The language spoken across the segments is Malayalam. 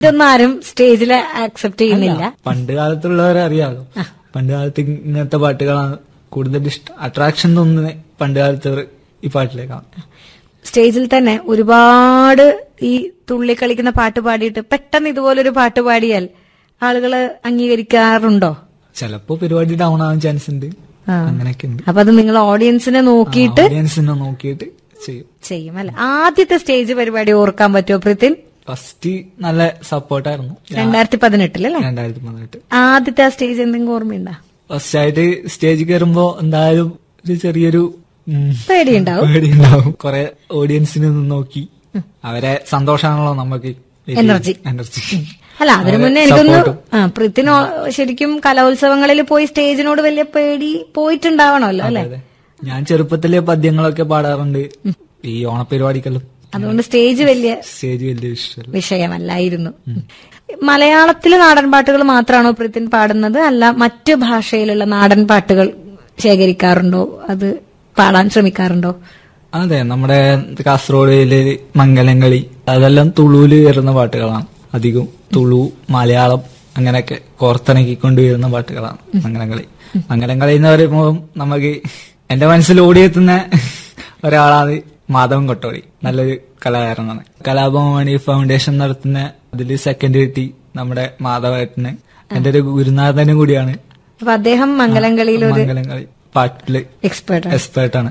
ഇതൊന്നും ആരും സ്റ്റേജിൽ ആക്സെപ്റ്റ് ചെയ്യുന്നില്ല പണ്ട് കാലത്തുള്ളവരെ അറിയാലോ പണ്ട് കാലത്ത് ഇങ്ങനത്തെ പാട്ടുകളാണ് കൂടുതൽ ഇഷ്ടം അട്രാക്ഷൻ തോന്നുന്നത് പണ്ട് കാലത്ത് ഈ പാട്ടിലേക്കാണ് സ്റ്റേജിൽ തന്നെ ഒരുപാട് ഈ തുള്ളി കളിക്കുന്ന പാട്ട് പാടിയിട്ട് പെട്ടെന്ന് ഇതുപോലൊരു പാട്ട് പാടിയാൽ ആളുകള് അംഗീകരിക്കാറുണ്ടോ ചിലപ്പോ പരിപാടി ഡൗൺ ആവാൻ ചാൻസ് ഉണ്ട് ആ. അങ്ങനെയൊക്കെ ഉണ്ട് അപ്പൊ അത് നിങ്ങൾ ഓഡിയൻസിനെ നോക്കിയിട്ട് ഓഡിയൻസിനെ നോക്കിയിട്ട് ചെയ്യും ചെയ്യും അല്ലെ ആദ്യത്തെ സ്റ്റേജ് പരിപാടി ഓർക്കാൻ പറ്റുമോ പ്രിത്തിൻ ഫസ്റ്റ് നല്ല സപ്പോർട്ടായിരുന്നു രണ്ടായിരത്തി പതിനെട്ടിലല്ലേ രണ്ടായിരത്തി പതിനെട്ട് ആദ്യത്തെ ആ സ്റ്റേജ് എന്തെങ്കിലും ഓർമ്മയുണ്ടോ ഫസ്റ്റ് ആയിട്ട് സ്റ്റേജിൽ കയറുമ്പോ എന്തായാലും ഒരു ചെറിയൊരു ഉം, പേടിയുണ്ടാവും പേടിയുണ്ടാവും കൊറേ ഓഡിയൻസിനെ നിന്ന് നോക്കി അവരെ സന്തോഷമാണല്ലോ നമുക്ക് Energy. എനർജി അല്ല അതിനു മുന്നേ എനിക്കൊന്ന് ആ പ്രിത്തിനോ ശരിക്കും കലോത്സവങ്ങളിൽ പോയി സ്റ്റേജിനോട് വലിയ പേടി പോയിട്ടുണ്ടാവണമല്ലോ അല്ലെ അതെ ഞാൻ ചെറുപ്പത്തിലെ പദ്യങ്ങളൊക്കെ പാടാറുണ്ട് ഈ ഓണപരിപാടിക്കെല്ലാം അതുകൊണ്ട് സ്റ്റേജ് വലിയ സ്റ്റേജ് വലിയ ഇഷ്ടമല്ല വിഷയമല്ലായിരുന്നു മലയാളത്തിലെ നാടൻ പാട്ടുകൾ മാത്രമാണോ പ്രിത്തിൻ പാടുന്നത് അല്ല മറ്റു ഭാഷയിലുള്ള നാടൻ പാട്ടുകൾ ശേഖരിക്കാറുണ്ടോ അത് പാടാൻ ശ്രമിക്കാറുണ്ടോ അതെ നമ്മുടെ കാസർഗോഡില് മംഗലംകളി അതെല്ലാം തുളുവില് വരുന്ന പാട്ടുകളാണ് അധികം തുളു മലയാളം അങ്ങനെയൊക്കെ കോർത്തിണക്കിക്കൊണ്ട് വരുന്ന പാട്ടുകളാണ് മംഗലംകളി മംഗലംകളി എന്ന് പറയുമ്പോൾ നമുക്ക് എന്റെ മനസ്സിൽ ഓടിയെത്തുന്ന ഒരാളാണ് മാധവൻ കൊട്ടോളി നല്ലൊരു കലാകാരനാണ് കലാഭവമണി ഫൗണ്ടേഷൻ നടത്തുന്ന അതിൽ സെക്കൻഡ് കിട്ടി നമ്മുടെ മാധവേട്ടന് എന്റെ ഒരു ഗുരുനാഥനും കൂടിയാണ് അപ്പൊ അദ്ദേഹം മംഗലംകളിയിൽ ഒരു മംഗലംകളി പാട്ടില് എക്സ്പേർട്ട് എക്സ്പേർട്ടാണ്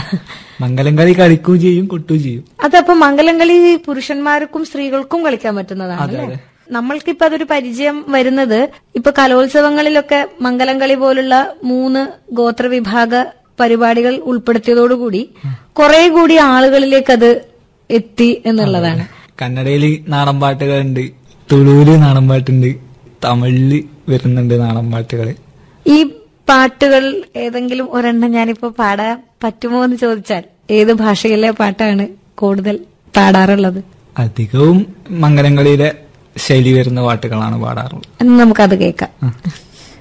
മംഗലംകളി കളിക്കുകയും ചെയ്യും കൊട്ടുകയും ചെയ്യും അതപ്പോ മംഗലംകളി പുരുഷന്മാർക്കും സ്ത്രീകൾക്കും കളിക്കാൻ പറ്റുന്നതാണ് അല്ലേ നമ്മൾക്കിപ്പോ അതൊരു പരിചയം വരുന്നത് ഇപ്പൊ കലോത്സവങ്ങളിലൊക്കെ മംഗലംകളി പോലുള്ള മൂന്ന് ഗോത്രവിഭാഗ പരിപാടികൾ ഉൾപ്പെടുത്തിയതോടുകൂടി കുറെ കൂടി ആളുകളിലേക്ക് അത് എത്തി എന്നുള്ളതാണ് കന്നഡയില് നാടൻ പാട്ടുകളുണ്ട് തുളുവില് നാടൻ പാട്ടുണ്ട് തമിഴില് വരുന്നുണ്ട് നാടൻ പാട്ടുകള് ഈ പാട്ടുകൾ ഏതെങ്കിലും ഒരെണ്ണം ഞാനിപ്പോ പാടാൻ പറ്റുമോ എന്ന് ചോദിച്ചാൽ ഏത് ഭാഷയിലെ പാട്ടാണ് കൂടുതൽ പാടാറുള്ളത് അധികവും മംഗലംകളിയിലെ ശൈലി വരുന്ന പാട്ടുകളാണ് പാടാറുള്ളത് എന്ന് നമുക്കത് കേൾക്കാം ആ.